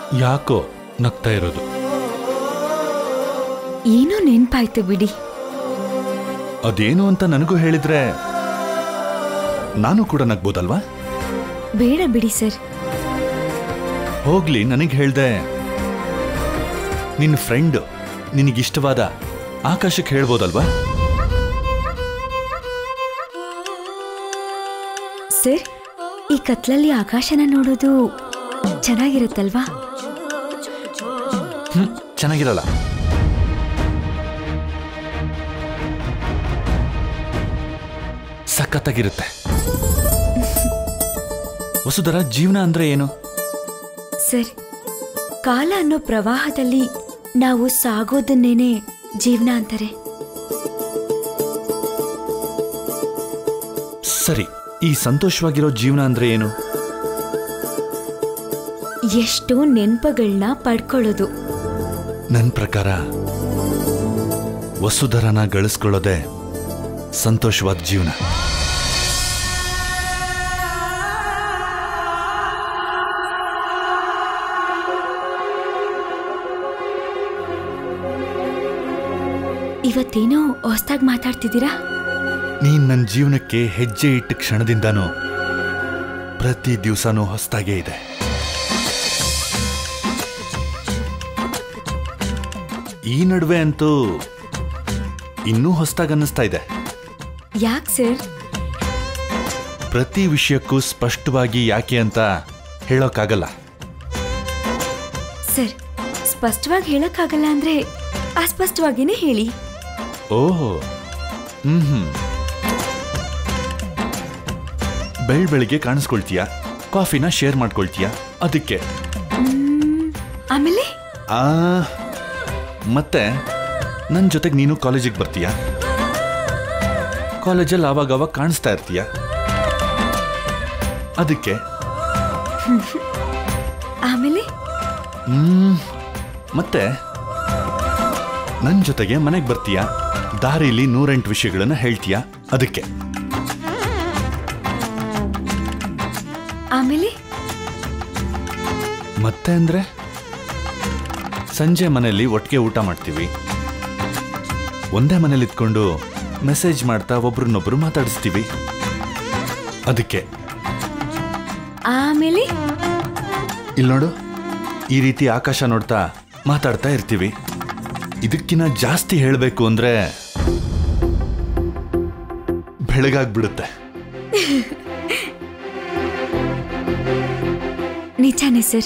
ಯಾಕೋ ನಗ್ತಾ ಇರೋದು ಏನೋ ನೆನ್ಪಾಯ್ತು ಬಿಡಿ ಅದೇನು ಅಂತ ನನಗೂ ಹೇಳಿದ್ರೆ ನಾನು ಕೂಡ ನಗ್ಬೋದಲ್ವಾ ಬೇಡ ಬಿಡಿ ಸರ್ ಹೋಗ್ಲಿ ನನಗೆ ಹೇಳ್ದೆ ನಿನ್ನ ಫ್ರೆಂಡ್ ನಿನಗಿಷ್ಟವಾದ ಆಕಾಶಕ್ಕೆ ಹೇಳ್ಬೋದಲ್ವಾ ಸರ್ ಈ ಕತ್ಲಲ್ಲಿ ಆಕಾಶನ ನೋಡೋದು ಚೆನ್ನಾಗಿರುತ್ತಲ್ವಾ ಹ್ಮ್ ಚೆನ್ನಾಗಿರಲ್ಲ ಸಖತ್ತಾಗಿರುತ್ತೆ ವಸುಧರ ಜೀವನ ಅಂದ್ರೆ ಏನು ಸರ್ ಕಾಲ ಅನ್ನೋ ಪ್ರವಾಹದಲ್ಲಿ ನಾವು ಸಾಗೋದನ್ನೇನೆ ಜೀವನ ಅಂತಾರೆ ಸರಿ ಈ ಸಂತೋಷವಾಗಿರೋ ಜೀವನ ಅಂದ್ರೆ ಏನು ಎಷ್ಟೋ ನೆನ್ಪುಗಳನ್ನ ಪಡ್ಕೊಳ್ಳೋದು ನನ್ನ ಪ್ರಕಾರ ವಸುಧರನ ಗಳಿಸ್ಕೊಳ್ಳೋದೆ ಸಂತೋಷವಾದ ಜೀವನ ಇವತ್ತೇನೋ ಹೊಸ್ದಾಗಿ ಮಾತಾಡ್ತಿದ್ದೀರಾ ನೀನ್ ನನ್ನ ಜೀವನಕ್ಕೆ ಹೆಜ್ಜೆ ಇಟ್ಟ ಕ್ಷಣದಿಂದನೂ ಪ್ರತಿ ದಿವಸನೂ ಹೊಸದಾಗೇ ಇದೆ ಈ ನಡುವೆ ಅಂತೂ ಇನ್ನೂ ಹೊಸದಾಗಿ ಅನ್ನಿಸ್ತಾ ಇದೆ ಯಾಕೆ ಸರ್ ಪ್ರತಿ ವಿಷಯಕ್ಕೂ ಸ್ಪಷ್ಟವಾಗಿ ಯಾಕೆ ಅಂತ ಹೇಳೋಕ್ಕಾಗಲ್ಲ ಸರ್ ಸ್ಪಷ್ಟವಾಗಿ ಹೇಳಕ್ಕಾಗಲ್ಲ ಅಂದ್ರೆ ಅಸ್ಪಷ್ಟವಾಗಿನೇ ಹೇಳಿ ಓಹೋ ಹ್ಮ್ ಹ್ಮ್ ಬೆಳ್ ಬೆಳಿಗ್ಗೆ ಕಾಣಿಸ್ಕೊಳ್ತೀಯ ಕಾಫಿನ ಶೇರ್ ಮಾಡ್ಕೊಳ್ತೀಯ ಅದಕ್ಕೆ ಮ್, ಆಮೇಲೆ ಆ ಮತ್ತೆ ನನ್ನ ಜೊತೆಗೆ ನೀನು ಕಾಲೇಜಿಗೆ ಬರ್ತೀಯ ಕಾಲೇಜಲ್ಲಿ ಆವಾಗ ಅವಾಗ ಕಾಣಿಸ್ತಾ ಇರ್ತೀಯ ಅದಕ್ಕೆ ಆಮೇಲೆ ಹ್ಮ್ ಮತ್ತೆ ನನ್ನ ಜೊತೆಗೆ ಮನೆಗೆ ಬರ್ತೀಯ ದಾರಿಲಿ ನೂರೆಂಟು ವಿಷಯಗಳನ್ನ ಹೇಳ್ತೀಯ ಅದಕ್ಕೆ ಆಮೇಲೆ ಮತ್ತೆ ಅಂದ್ರೆ ಸಂಜೆ ಮನೆಯಲ್ಲಿ ಒಟ್ಟಿಗೆ ಊಟ ಮಾಡ್ತೀವಿ ಒಂದೇ ಮನೇಲಿ ಇದ್ಕೊಂಡು ಮೆಸೇಜ್ ಮಾಡ್ತಾ ಒಬ್ರನ್ನೊಬ್ರು ಮಾತಾಡಿಸ್ತೀವಿ ಅದಕ್ಕೆ ಆಮೇಲೆ ಇಲ್ಲಿ ನೋಡು ಈ ರೀತಿ ಆಕಾಶ ನೋಡ್ತಾ ಮಾತಾಡ್ತಾ ಇರ್ತೀವಿ ಇದಕ್ಕಿನ್ನ ಜಾಸ್ತಿ ಹೇಳಬೇಕು ಅಂದ್ರೆ ಬೆಳಗಾಗ್ಬಿಡುತ್ತೆ ನಿಜಾನೇ ಸರ್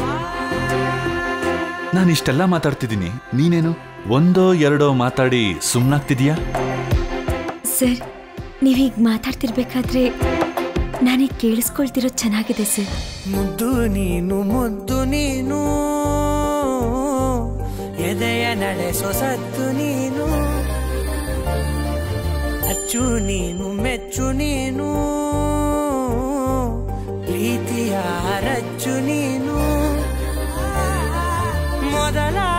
ನಾನು ಇಷ್ಟೆಲ್ಲ ಮಾತಾಡ್ತಿದ್ದೀನಿ ನೀನೇನು ಒಂದೋ ಎರಡೋ ಮಾತಾಡಿ ಸುಮ್ಮನಾಗ್ತಿದೀಯಾ ಸರ್ ನೀವೀಗ ಮಾತಾಡ್ತಿರ್ಬೇಕಾದ್ರೆ ನಾನೀಗ ಕೇಳಿಸ್ಕೊಳ್ತಿರೋದು ಚೆನ್ನಾಗಿದೆ ಸರ್ ಮುದ್ದು ನೀನು ಮುದ್ದು ನೀನು ಎದೆಯ ನಡೆಸೋ ಸತ್ತು ನೀನು ಅಚ್ಚು ನೀನು ಮೆಚ್ಚು ನೀನು ಪ್ರೀತಿಯ ರಚ್ಚು ನೀನು ಮೊದಲ